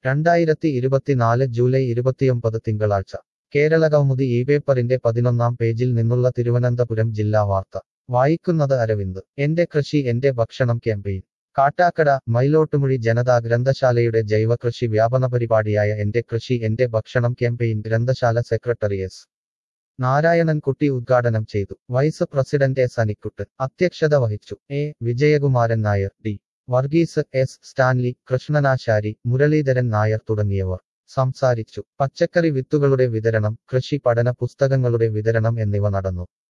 രണ്ടായിരത്തി ഇരുപത്തിനാല് ജൂലൈ ഇരുപത്തിയൊമ്പത് തിങ്കളാഴ്ച കേരളകൗമുദി ഈ പേപ്പറിന്റെ പതിനൊന്നാം പേജിൽ നിന്നുള്ള തിരുവനന്തപുരം ജില്ലാ വാർത്ത വായിക്കുന്നത് അരവിന്ദ് എന്റെ കൃഷി എന്റെ ഭക്ഷണം ക്യാമ്പയിൻ കാട്ടാക്കട മയിലോട്ടുമുഴി ജനതാ ഗ്രന്ഥശാലയുടെ ജൈവകൃഷി വ്യാപന പരിപാടിയായ എന്റെ കൃഷി എന്റെ ഭക്ഷണം ക്യാമ്പയിൻ ഗ്രന്ഥശാല സെക്രട്ടറി എസ് നാരായണൻകുട്ടി ഉദ്ഘാടനം ചെയ്തു വൈസ് പ്രസിഡന്റ് എസ് അനിക്കുട്ട് അധ്യക്ഷത വഹിച്ചു A Vijayakumaran Nair D Varghese S Stanley Krishnanashari Muraleedharan Nair തുടങ്ങിയവർ സംസാരിച്ചു പച്ചക്കറി വിത്തുകളുടെ വിതരണം കൃഷി പഠന പുസ്തകങ്ങളുടെ വിതരണം എന്നിവ നടന്നു